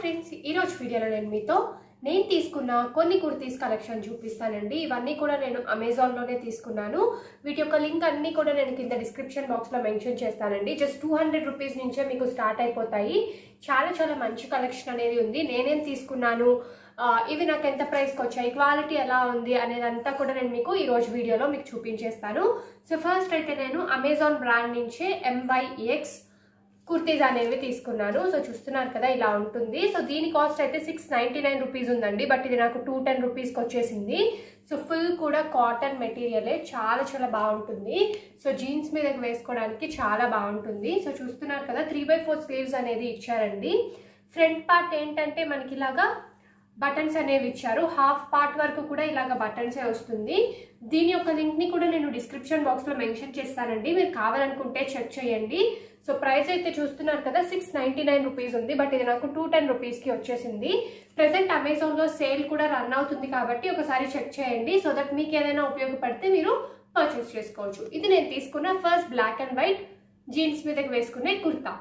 friends ఈరోజు వీడియోలో నేను మీతో నేను తీసుకున్న కొన్ని కుర్తీస్ కలెక్షన్ చూపిస్తానండి ఇవన్నీ కూడా నేను అమెజాన్లోనే తీసుకున్నాను వీటి యొక్క లింక్ అన్నీ కూడా నేను కింద డిస్క్రిప్షన్ బాక్స్లో మెన్షన్ చేస్తానండి జస్ట్ టూ హండ్రెడ్ రూపీస్ నుంచే మీకు స్టార్ట్ అయిపోతాయి చాలా చాలా మంచి కలెక్షన్ అనేది ఉంది నేనేం తీసుకున్నాను ఆ, ఇవి నాకు ఎంత ప్రైస్కి వచ్చాయి క్వాలిటీ ఎలా ఉంది అనేదంతా కూడా నేను మీకు ఈ రోజు వీడియోలో మీకు చూపించేస్తాను సో ఫస్ట్ అయితే నేను అమెజాన్ బ్రాండ్ నుంచే ఎంవైఎక్స్ కుర్తీస్ అనేవి తీసుకున్నాను సో చూస్తున్నారు కదా ఇలా ఉంటుంది సో దీని కాస్ట్ అయితే సిక్స్ నైంటీ నైన్ రూపీస్ ఉందండి బట్ ఇది నాకు టూ టెన్ రూపీస్కి వచ్చేసింది సో ఫుల్ కూడా కాటన్ మెటీరియలే చాలా చాలా బాగుంటుంది సో జీన్స్ మీదకి వేసుకోవడానికి చాలా బాగుంటుంది సో చూస్తున్నారు కదా త్రీ బై ఫోర్ స్లీవ్స్ అనేది ఇచ్చారండి ఫ్రంట్ పార్ట్ ఏంటంటే మనకి ఇలాగా బటన్స్ అనేవి ఇచ్చారు హాఫ్ పార్ట్ వరకు కూడా ఇలాగ బటన్సే వస్తుంది దీని యొక్క లింక్ని కూడా నేను డిస్క్రిప్షన్ బాక్స్లో మెన్షన్ చేస్తానండి మీరు కావాలనుకుంటే చెక్ చేయండి సో ప్రైస్ అయితే చూస్తున్నారు కదా సిక్స్ నైంటీ నైన్ రూపీస్ ఉంది బట్ ఇది నాకు టూ టెన్ రూపీస్కి వచ్చేసింది ప్రెసెంట్ అమెజాన్లో సేల్ కూడా రన్ అవుతుంది కాబట్టి ఒకసారి చెక్ చేయండి సో దట్ మీకు ఏదైనా ఉపయోగపడితే మీరు పర్చేస్ చేసుకోవచ్చు ఇది నేను తీసుకున్న first black and white jeans మీదకి వేసుకునే కుర్తా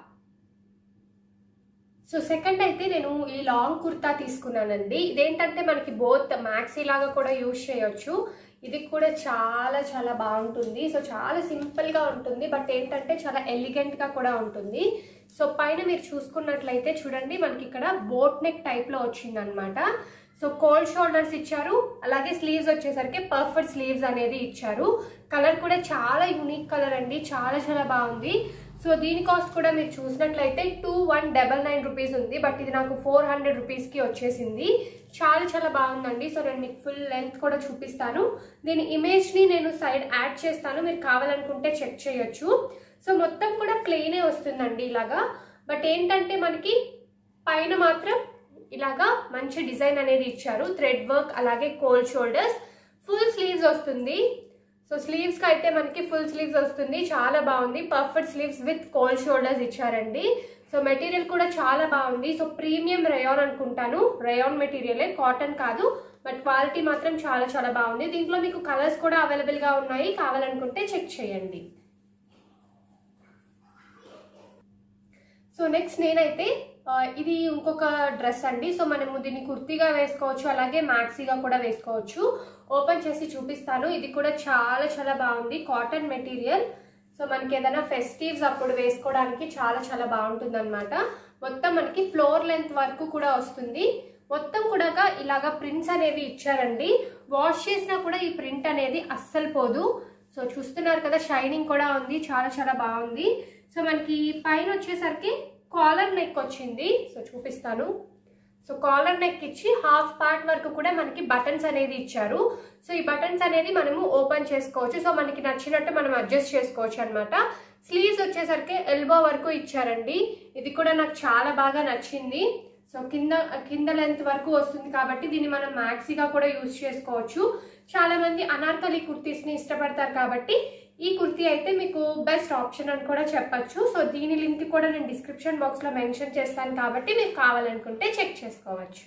సో సెకండ్ అయితే నేను ఈ లాంగ్ కుర్తా తీసుకున్నానండి ఇదేంటంటే మనకి బోత్ మ్యాక్సీ లాగా కూడా యూజ్ చేయొచ్చు ఇది కూడా చాలా చాలా బాగుంటుంది సో చాలా సింపుల్గా ఉంటుంది బట్ ఏంటంటే చాలా ఎలిగెంట్గా కూడా ఉంటుంది సో పైన మీరు చూసుకున్నట్లయితే చూడండి మనకి ఇక్కడ బోట్ నెక్ టైప్లో వచ్చిందనమాట సో కోల్డ్ షోల్డర్స్ ఇచ్చారు అలాగే స్లీవ్స్ వచ్చేసరికి పర్ఫెక్ట్ స్లీవ్స్ అనేది ఇచ్చారు కలర్ కూడా చాలా యూనిక్ కలర్ అండి చాలా చాలా బాగుంది సో దీని కాస్ట్ కూడా మీరు చూసినట్లయితే two one double nine rupees ఉంది బట్ ఇది నాకు ఫోర్ హండ్రెడ్ రూపీస్కి వచ్చేసింది చాలా చాలా బాగుందండి సో నేను మీకు ఫుల్ లెంత్ కూడా చూపిస్తాను దీని ఇమేజ్ని నేను సైడ్ యాడ్ చేస్తాను మీరు కావాలనుకుంటే చెక్ చేయొచ్చు సో మొత్తం కూడా ప్లెయినే వస్తుందండి ఇలాగా బట్ ఏంటంటే మనకి పైన మాత్రం ఇలాగా మంచి డిజైన్ అనేది ఇచ్చారు థ్రెడ్ వర్క్ అలాగే కోల్డ్ షోల్డర్స్ ఫుల్ స్లీవ్స్ వస్తుంది సో స్లీవ్స్కి అయితే మనకి ఫుల్ స్లీవ్స్ వస్తుంది చాలా బాగుంది perfect sleeves with cold shoulders ఇచ్చారండి సో మెటీరియల్ కూడా చాలా బాగుంది సో ప్రీమియం రయాన్ అనుకుంటాను రయాన్ మెటీరియలే కాటన్ కాదు బట్ క్వాలిటీ మాత్రం చాలా చాలా బాగుంది దీంట్లో మీకు కలర్స్ కూడా అవైలబుల్గా ఉన్నాయి కావాలనుకుంటే చెక్ చేయండి సో నెక్స్ట్ నేనైతే ఆ, ఇది ఇంకొక డ్రెస్ అండి సో మనము దీన్ని కుర్తీగా వేసుకోవచ్చు అలాగే మ్యాక్సీగా కూడా వేసుకోవచ్చు ఓపెన్ చేసి చూపిస్తాను ఇది కూడా చాలా చాలా బాగుంది కాటన్ మెటీరియల్ సో మనకి ఏదైనా ఫెస్టివ్స్ అప్పుడు వేసుకోవడానికి చాలా చాలా బాగుంటుంది అనమాట మొత్తం మనకి ఫ్లోర్ లెంత్ వరకు కూడా వస్తుంది మొత్తం కూడా ఇలాగా ప్రింట్స్ అనేవి ఇచ్చారండి వాష్ చేసినా కూడా ఈ ప్రింట్ అనేది అస్సలు పోదు సో చూస్తున్నారు కదా షైనింగ్ కూడా ఉంది చాలా చాలా బాగుంది సో మనకి పైన వచ్చేసరికి కాలర్ నెక్ వచ్చింది సో చూపిస్తాను సో కాలర్ నెక్ ఇచ్చి హాఫ్ పార్ట్ వరకు కూడా మనకి బటన్స్ అనేది ఇచ్చారు సో ఈ బటన్స్ అనేది మనము ఓపెన్ చేసుకోవచ్చు సో మనకి నచ్చినట్టు మనం అడ్జస్ట్ చేసుకోవచ్చు అనమాట స్లీవ్స్ వచ్చేసరికి ఎల్బో వరకు ఇచ్చారండి ఇది కూడా నాకు చాలా బాగా నచ్చింది సో కింద కింద లెంత్ వరకు వస్తుంది కాబట్టి దీన్ని మనం మ్యాక్సీగా కూడా యూజ్ చేసుకోవచ్చు చాలా మంది అనార్కలి కుర్తీస్ని ఇష్టపడతారు కాబట్టి ఈ కుర్తీ అయితే మీకు బెస్ట్ ఆప్షన్ అని కూడా చెప్పొచ్చు సో దీని లింక్ కూడా నేను డిస్క్రిప్షన్ బాక్స్లో మెన్షన్ చేస్తాను కాబట్టి మీరు కావాలనుకుంటే చెక్ చేసుకోవచ్చు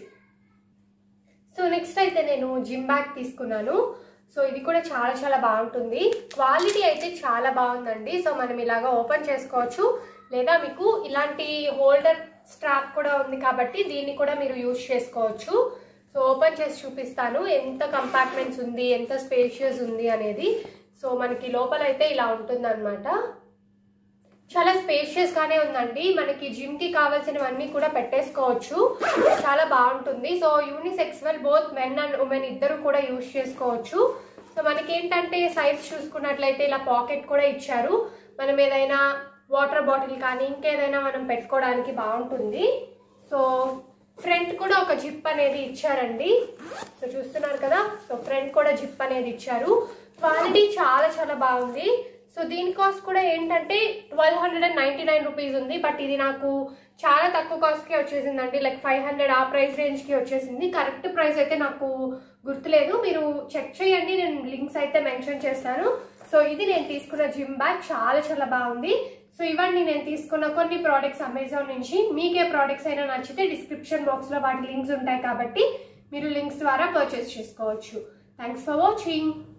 సో నెక్స్ట్ అయితే నేను జిమ్ బ్యాగ్ తీసుకున్నాను సో ఇది కూడా చాలా చాలా బాగుంటుంది క్వాలిటీ అయితే చాలా బాగుందండి సో మనం ఇలాగా ఓపెన్ చేసుకోవచ్చు లేదా మీకు ఇలాంటి హోల్డర్ స్ట్రాప్ కూడా ఉంది కాబట్టి దీన్ని కూడా మీరు యూజ్ చేసుకోవచ్చు సో ఓపెన్ చేసి చూపిస్తాను ఎంత కంపార్ట్మెంట్స్ ఉంది ఎంత స్పేషియస్ ఉంది అనేది సో మనకి లోపల అయితే ఇలా ఉంటుందన్నమాట చాలా స్పేషియస్ గానే ఉందండి మనకి జిమ్ కి కావాల్సినవన్నీ కూడా పెట్టేసుకోవచ్చు చాలా బాగుంటుంది so unisex well both men and women ఇద్దరు కూడా యూజ్ చేసుకోవచ్చు సో మనకి ఏంటంటే సైజ్ చూసుకున్నట్లయితే ఇలా పాకెట్ కూడా ఇచ్చారు మనం ఏదైనా వాటర్ బాటిల్ కానీ ఇంకేదైనా మనం పెట్టుకోవడానికి బాగుంటుంది సో ఫ్రంట్ కూడా ఒక జిప్ అనేది ఇచ్చారండి సో చూస్తున్నారు కదా సో ఫ్రంట్ కూడా జిప్ అనేది ఇచ్చారు క్వాలిటీ చాలా చాలా బాగుంది సో దీని కాస్ట్ కూడా ఏంటంటే twelve hundred and ninety nine rupees ఉంది బట్ ఇది నాకు చాలా తక్కువ కాస్ట్కి వచ్చేసిందండి లైక్ ఫైవ్ హండ్రెడ్ ఆ ప్రైస్ రేంజ్కి వచ్చేసింది కరెక్ట్ ప్రైస్ అయితే నాకు గుర్తులేదు మీరు చెక్ చేయండి నేను లింక్స్ అయితే మెన్షన్ చేస్తాను సో ఇది నేను తీసుకున్న జిమ్ బ్యాగ్ చాలా చాలా బాగుంది సో ఇవన్నీ నేను తీసుకున్న కొన్ని ప్రోడక్ట్స్ అమెజాన్ నుంచి మీకే ప్రోడక్ట్స్ అయినా నచ్చితే డిస్క్రిప్షన్ బాక్స్లో వాటి లింక్స్ ఉంటాయి కాబట్టి మీరు లింక్స్ ద్వారా పర్చేస్ చేసుకోవచ్చు థ్యాంక్స్ ఫర్ వాచింగ్